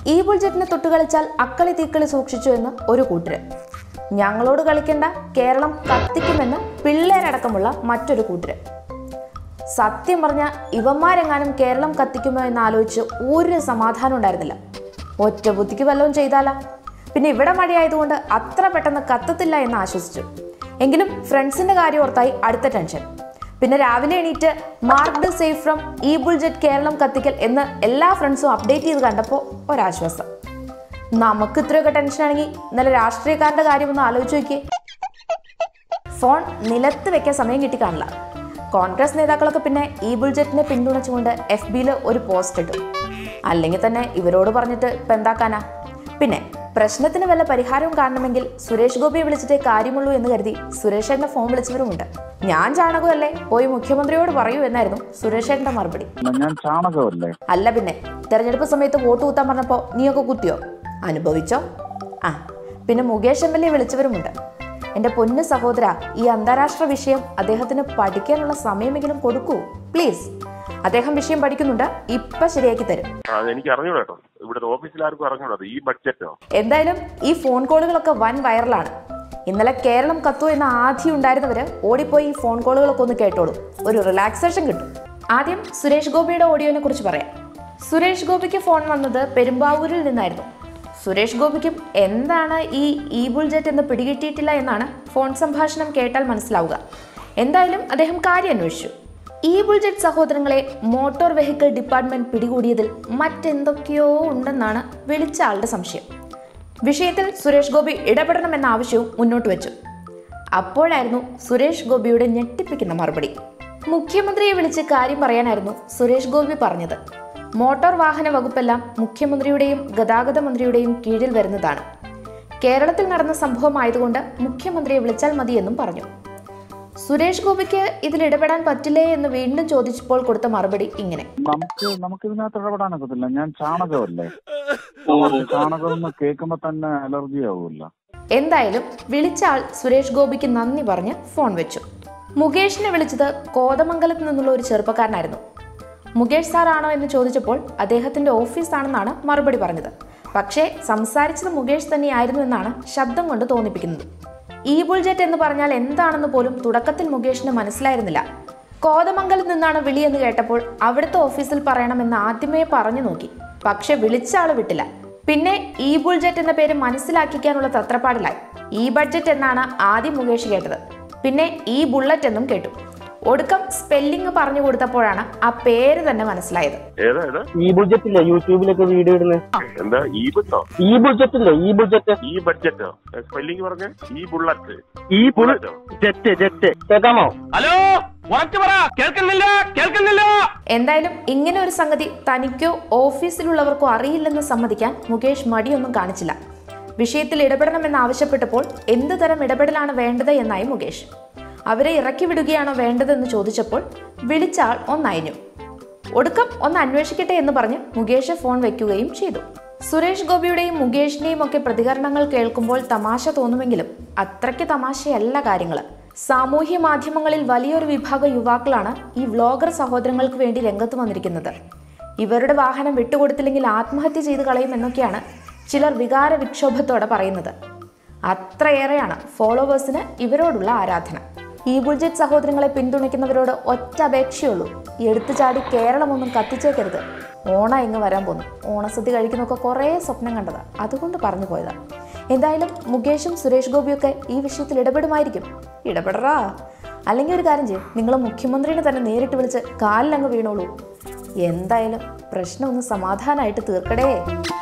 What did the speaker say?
ഈ ബുൾജറ്റിനെ തൊട്ട് കളിച്ചാൽ അക്കളി തീക്കളി സൂക്ഷിച്ചു എന്ന് ഒരു കൂട്ടര് ഞങ്ങളോട് കളിക്കേണ്ട കേരളം കത്തിക്കുമെന്ന് പിള്ളേരടക്കമുള്ള മറ്റൊരു കൂട്ടര് സത്യം പറഞ്ഞ ഇവന്മാരെങ്ങാനും കേരളം കത്തിക്കുമോ എന്ന് ആലോചിച്ച് ഒരു സമാധാനം ഉണ്ടായിരുന്നില്ല ഒറ്റ ബുദ്ധിക്ക് വല്ലതും ചെയ്താലാ പിന്നെ ഇവിടെ മഴയായതുകൊണ്ട് അത്ര പെട്ടെന്ന് കത്തത്തില്ല എന്ന് ആശ്വസിച്ചു എങ്കിലും ഫ്രണ്ട്സിന്റെ കാര്യം ഓർത്തായി അടുത്ത ടെൻഷൻ പിന്നെ രാവിലെ എണീറ്റ് മാർക്ഡ് സേഫ് ഫ്രം ഈ ബുൾജെറ്റ് കേരളം കത്തിക്കൽ എന്ന് എല്ലാ ഫ്രണ്ട്സും അപ്ഡേറ്റ് ചെയ്ത് കണ്ടപ്പോൾ ഒരാശ്വാസം നമുക്ക് ഇത്രയൊക്കെ ടെൻഷനാണെങ്കിൽ ഇന്നലെ രാഷ്ട്രീയക്കാരുടെ കാര്യം ഒന്ന് ആലോചിച്ച് നോക്കിയേ ഫോൺ നിലത്ത് വെക്കാൻ സമയം കിട്ടി കാണില്ല കോൺഗ്രസ് നേതാക്കളൊക്കെ പിന്നെ ഈ ബുൾജറ്റിനെ പിന്തുണച്ചുകൊണ്ട് എഫ് ബിയിൽ ഒരു പോസ്റ്റ് ഇട്ടു അല്ലെങ്കിൽ തന്നെ ഇവരോട് പറഞ്ഞിട്ട് ഇപ്പം എന്താക്കാനാ പിന്നെ പ്രശ്നത്തിന് വല്ല പരിഹാരവും കാണണമെങ്കിൽ സുരേഷ് ഗോപിയെ വിളിച്ചിട്ടേ കാര്യമുള്ളൂ എന്ന് കരുതി സുരേഷ് ഏട്ടൻ്റെ ഫോൺ വിളിച്ചവരുമുണ്ട് ഞാൻ ചാണകമല്ലേ പോയി മുഖ്യമന്ത്രിയോട് പറയൂ എന്നായിരുന്നു സുരേഷ് ഏട്ടൻ്റെ മറുപടി അല്ല, ഞാൻ ചാണകമല്ലേ അല്ല പിന്നെ തെരഞ്ഞെടുപ്പ് സമയത്ത് വോട്ട് കുത്താൻ പറഞ്ഞപ്പോൾ നീയൊക്കെ കുത്തിയോ അനുഭവിച്ചോ ആ പിന്നെ മുകേഷ് എം എൽ എ വിളിച്ചവരുമുണ്ട് എൻ്റെ പൊന്നു സഹോദര ഈ അന്താരാഷ്ട്ര വിഷയം അദ്ദേഹത്തിന് പഠിക്കാനുള്ള സമയമെങ്കിലും കൊടുക്കൂ പ്ലീസ് അദ്ദേഹം വിഷയം പഠിക്കുന്നുണ്ട് ഇപ്പം ശരിയാക്കി തരും അത് എനിക്ക് അറിഞ്ഞൂടാ കേട്ടോ ഇവിടുത്തെ ഓഫീസിൽ ആർക്കും അറിഞ്ഞൂടാ ഈ ബഡ്ജറ്റോ എന്തായാലും ഈ ഫോൺ കോളുകളൊക്കെ വൻ വൈറലാണ് ഇന്നലെ കേരളം കത്തു എന്ന ആദ്യം ഉണ്ടായിരുന്നവര് ഓടിപ്പോയി ഈ ഫോൺ കോളുകളൊക്കെ ഒന്ന് കേട്ടോളൂ ഒരു റിലാക്സേഷൻ കിട്ടും ആദ്യം സുരേഷ് ഗോപിയുടെ ഓഡിയോനെ കുറിച്ച് പറയാം സുരേഷ് ഗോപിക്ക് ഫോൺ വന്നത് പെരുമ്പാവൂരിൽ നിന്നായിരുന്നു സുരേഷ് ഗോപിക്കും എന്താണ് ഈ ഇ ബുൾജെറ്റ് എന്ന് പിടികിട്ടിയിട്ടില്ല എന്നാണ് ഫോൺ സംഭാഷണം കേട്ടാൽ മനസ്സിലാവുക എന്തായാലും അദ്ദേഹം കാര്യം അന്വേഷിച്ചു ഈ ബുൾജെറ്റ് സഹോദരങ്ങളെ മോട്ടോർ വെഹിക്കിൾ ഡിപ്പാർട്ട്മെന്റ് പിടികൂടിയതിൽ മറ്റെന്തൊക്കെയോ ഉണ്ടെന്നാണ് വിളിച്ച ആളുടെ സംശയം വിഷയത്തിൽ സുരേഷ് ഗോപി ഇടപെടണമെന്ന ആവശ്യവും മുന്നോട്ട് വെച്ചു അപ്പോഴായിരുന്നു സുരേഷ് ഗോപിയുടെ ഞെട്ടിപ്പിക്കുന്ന മറുപടി മുഖ്യമന്ത്രിയെ വിളിച്ച് കാര്യം പറയാനായിരുന്നു സുരേഷ് ഗോപി പറഞ്ഞത് മോട്ടോർ വാഹന വകുപ്പെല്ലാം മുഖ്യമന്ത്രിയുടെയും ഗതാഗത മന്ത്രിയുടെയും കീഴിൽ വരുന്നതാണ് കേരളത്തിൽ നടന്ന സംഭവമായതുകൊണ്ട് മുഖ്യമന്ത്രിയെ വിളിച്ചാൽ മതിയെന്നും പറഞ്ഞു സുരേഷ് ഗോപിക്ക് ഇതിൽ ഇടപെടാൻ പറ്റില്ലേ എന്ന് വീണ്ടും ചോദിച്ചപ്പോൾ കൊടുത്ത മറുപടി ഇങ്ങനെ നമുക്ക് നമുക്ക് ഇതിനകത്ത് ഇടപെടാനൊക്കത്തില്ല ഞാൻ ചാണകമല്ലേ നമുക്ക് ചാണകം എന്ന് കേൾക്കുമ്പോ തന്നെ അലർജി ആവുമല്ല എന്തായാലും വിളിച്ച ആൾ സുരേഷ് ഗോപിക്ക് നന്ദി പറഞ്ഞ് ഫോൺ വെച്ചു മുകേഷിനെ വിളിച്ചത് കോതമംഗലത്ത് നിന്നുള്ള ഒരു ചെറുപ്പക്കാരനായിരുന്നു മുകേഷ് സാറാണോ എന്ന് ചോദിച്ചപ്പോൾ അദ്ദേഹത്തിന്റെ ഓഫീസാണെന്നാണ് മറുപടി പറഞ്ഞത് പക്ഷേ സംസാരിച്ചത് മുകേഷ് തന്നെയായിരുന്നു എന്നാണ് ശബ്ദം കൊണ്ട് തോന്നിപ്പിക്കുന്നത് ഈ ബുൾജെറ്റ് എന്ന് പറഞ്ഞാൽ എന്താണെന്ന് പോലും തുടക്കത്തിൽ മുകേഷിന് മനസ്സിലായിരുന്നില്ല കോതമംഗലത്ത് നിന്നാണ് വിളി എന്ന് കേട്ടപ്പോൾ അവിടുത്തെ ഓഫീസിൽ പറയണമെന്ന് ആദ്യമേ പറഞ്ഞു നോക്കി പക്ഷെ വിളിച്ച ആള് വിട്ടില്ല പിന്നെ ഈ ബുൾജെറ്റ് എന്ന പേര് മനസ്സിലാക്കിക്കാനുള്ള തത്രപ്പാടിലായി ഈ ബഡ്ജറ്റ് എന്നാണ് ആദ്യം മുകേഷ് കേട്ടത് പിന്നെ ഈ ബുള്ളറ്റ് എന്നും കേട്ടു ഒടുക്കം സ്പെല്ലിംഗ് പറഞ്ഞു കൊടുത്തപ്പോഴാണ് ആ പേര് തന്നെ മനസ്സിലായത് ഏതാ ഏതാ ഈ ബുൾജറ്റില്ലേ യൂട്യൂബിലൊക്കെ വീഡിയോ ഇടുന്നത് എന്താ ഈ ബുട്ടോ ഈ ബുൾജറ്റില്ലേ ഈ ബുൾജറ്റ് ഈ ബഡ്ജറ്റോ സ്പെല്ലിംഗ് പറഞ്ഞ ഈ ബുള്ളറ്റ് ഈ ബുള്ളറ്റോ ജെറ്റ് ജെറ്റ് കേൾക്കാമോ ഹലോ ഉറച്ചു പറ കേൾക്കുന്നില്ല കേൾക്കുന്നില്ല എന്തായാലും ഇങ്ങനെ ഒരു സംഗതി തനിക്കോ ഓഫീസിലുള്ളവർക്കോ അറിയില്ലെന്ന് സമ്മതിക്കാൻ മുകേഷ് മടിയൊന്നും കാണിച്ചില്ല വിഷയത്തിൽ ഇടപെടണമെന്ന് ആവശ്യപ്പെട്ടപ്പോൾ എന്ത് തരം ഇടപെടലാണ് വേണ്ടത് എന്നായി മുകേഷ് അവരെ ഇറക്കി വിടുകയാണോ വേണ്ടതെന്ന് ചോദിച്ചപ്പോൾ വിളിച്ച ആൾ ഒന്നയഞ്ഞു ഒടുക്കം ഒന്ന് അന്വേഷിക്കട്ടെ എന്ന് പറഞ്ഞ് മുകേഷ് ഫോൺ വെക്കുകയും ചെയ്തു സുരേഷ് ഗോപിയുടെയും മുകേഷിന്റെയും ഒക്കെ പ്രതികരണങ്ങൾ കേൾക്കുമ്പോൾ തമാശ തോന്നുമെങ്കിലും അത്രയ്ക്ക് തമാശയല്ല കാര്യങ്ങൾ സാമൂഹ്യ മാധ്യമങ്ങളിൽ വലിയൊരു വിഭാഗം യുവാക്കളാണ് ഈ വ്ലോഗർ സഹോദരങ്ങൾക്ക് വേണ്ടി രംഗത്ത് വന്നിരിക്കുന്നത് ഇവരുടെ വാഹനം വിട്ടുകൊടുത്തില്ലെങ്കിൽ ആത്മഹത്യ ചെയ്ത് കളയുമെന്നൊക്കെയാണ് ചിലർ വികാര വിക്ഷോഭത്തോടെ പറയുന്നത് അത്രയേറെയാണ് ഫോളോവേഴ്സിന് ഇവരോടുള്ള ആരാധന ഈ ബുൾജറ്റ് സഹോദരങ്ങളെ പിന്തുണയ്ക്കുന്നവരോട് ഒറ്റ അപേക്ഷയുള്ളൂ എടുത്തു ചാടി കേരളമൊന്നും കത്തിച്ചേക്കരുത് ഓണം ഇങ്ങ് വരാൻ പോന്നു ഓണസദ്യ കഴിക്കുന്നൊക്കെ കുറേ സ്വപ്നം കണ്ടതാ അതുകൊണ്ട് പറഞ്ഞു പോയതാ എന്തായാലും മുകേഷും സുരേഷ് ഗോപിയൊക്കെ ഈ വിഷയത്തിൽ ഇടപെടുമായിരിക്കും ഇടപെടറാ അല്ലെങ്കിൽ ഒരു കാര്യം ചെയ്യും നിങ്ങൾ മുഖ്യമന്ത്രിനെ തന്നെ നേരിട്ട് വിളിച്ച് കാലിലങ്ങ് വീണോളൂ എന്തായാലും പ്രശ്നം ഒന്ന് സമാധാനമായിട്ട് തീർക്കടേ